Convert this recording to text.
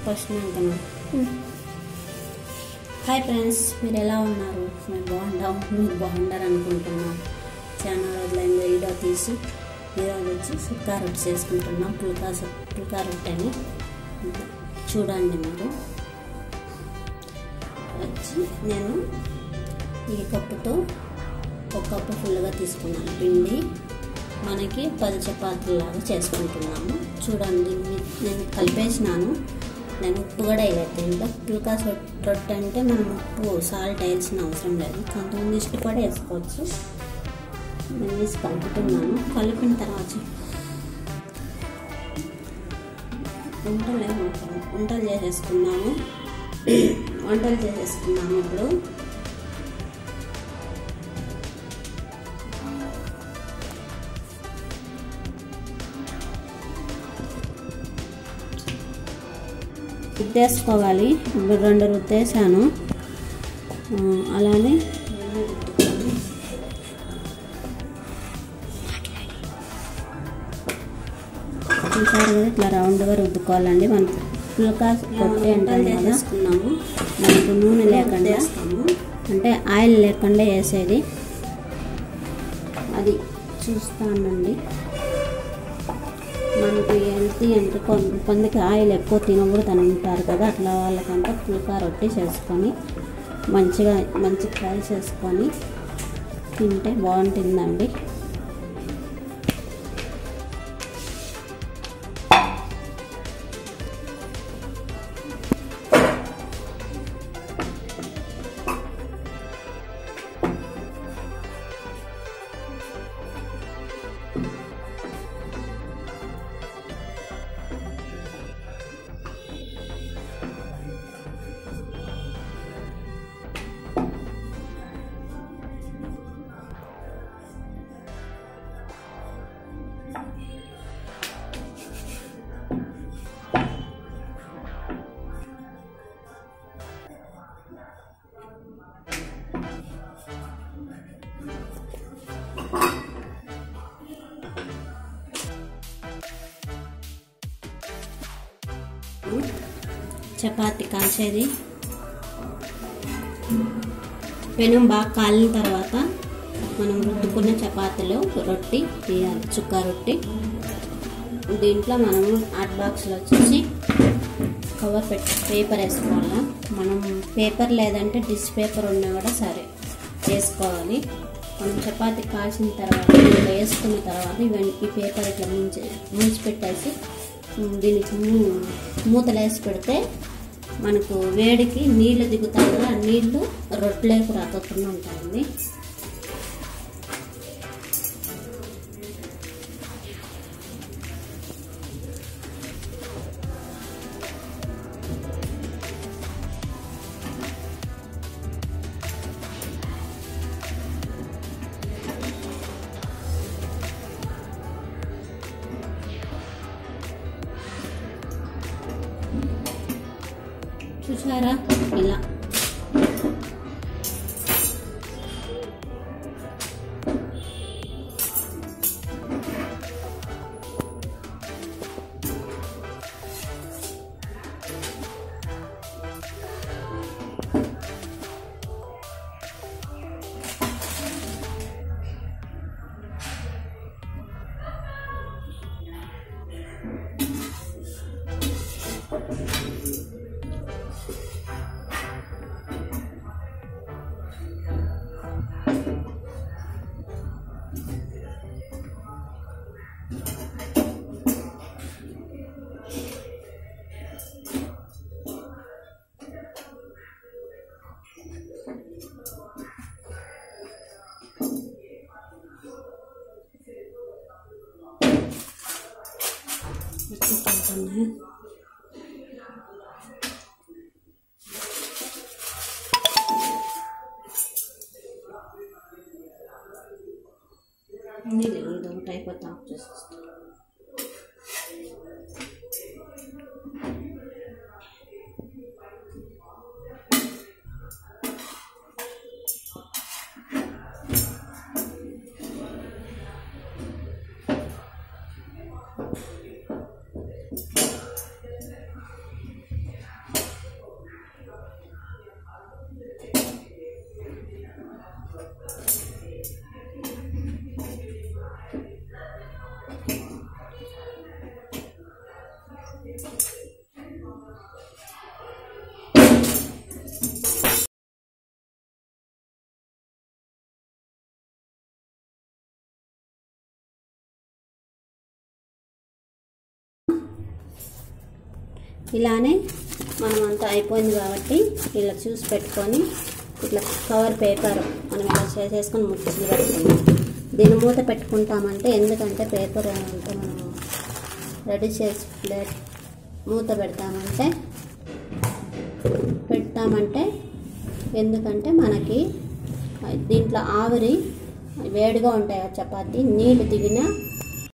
First నేను hi friends మీరు ఎలా ఉన్నారు మేము బాగుంటాం మీరు బాగుంటారు అనుకుంటున్నాం చాలా రోజులైంది వీడియో తీసి ఈరోజు వచ్చి సుక్కా రొట్టె చేసుకుంటున్నాం పుల్కా సు- పుల్కా రొట్టెని చూడండి మీరు వచ్చి నేను ఈ కప్పుతో ఒక కప్పు ఫుల్గా తీసుకున్నాను పిండి మనకి పది చపాతీలాగా చేసుకుంటున్నాము చూడండి మీ- నేను కలిపేసినాను నేను ఉప్పు కూడా వేయలేదు దీంట్లో పుల్కా సొ- రొట్టె అంటే మనం ఉప్పు సాల్ట్ వేయాల్సిన అవసరం లేదు కొంతమంది ఇష్టపడి వేసుకోవచ్చు నేను వేసి కలుపుతున్నాను కలిపిన తర్వాత వంటలు ఏమో వంటలు చేసేసుకున్నాము వంటలు చేసేసుకున్నాము ఇప్పుడు రుద్దేసుకోవాలి ఇప్పుడు రెండు రుద్దేశాను ఆ, అలానే చూసారు కదా ఇట్లా రౌండ్గా రుద్దుకోవాలండి మనం పుల్కా కొట్టి అంటాం కదా మనకు నూనె లేకుండా అంటే ఆయిల్ లేకుండా వేసేది అది చూస్తానండి మనకి హెల్తీ అంటే కొంత కొందరికి ఆయిల్ ఎక్కువ తినకూడదని ఉంటారు కదా అట్లా వాళ్ళకంతా పుల్కా రొట్టి చేసుకొని మంచిగా మంచి ఫ్రై చేసుకొని తింటే బాగుంటుందండి చపాతి కాల్చేది పెనం బాగా కాలిన తర్వాత మనం రుద్దుకున్న చపాతీలో రొట్టి తీయాలి చుక్క రొట్టి దీంట్లో మనము హాట్ బాక్స్లో వచ్చేసి కవర్ పెట్టి పేపర్ వేసుకోవాలా మనం పేపర్ లేదంటే డిష్ పేపర్ ఉన్నా కూడా సరే వేసుకోవాలి మనం చపాతీ కాల్చిన తర్వాత ఇందులో వేసుకున్న తర్వాత ఇవన్నీ ఈ పేపర్ ఇట్లా ముంచి ముంచి పెట్టేసి ఉమ్, దీనికి మూ- మూతలు వేసి పెడితే మనకు వేడికి నీళ్లు దిగుతాయి కదా ఆ నీళ్లు రొట్టెలకు రాకుండా ఉంటాయండి చూసారా ఇలా ఉడుకుతుంటుంది. ఇది ఇది ఒకటి అయిపోతా చేసేస్తా ఇలానే మనం అంతా అయిపోయింది కాబట్టి ఇలా చూసి పెట్టుకొని ఇట్లా కవర్ పేపర్ మనం ఇలా చేసేసుకొని ముచ్చులు పెట్టుకుంటాం దీని మూత పెట్టుకుంటామంటే ఎందుకంటే పేపర్ అంతా మనం రెడీ చేసి ప్లేట్ మూత పెడతామంటే పెడతామంటే ఎందుకంటే మనకి దీంట్లో ఆవిరి వేడిగా ఉంటాయి ఆ చపాతి నీళ్ళు దిగిన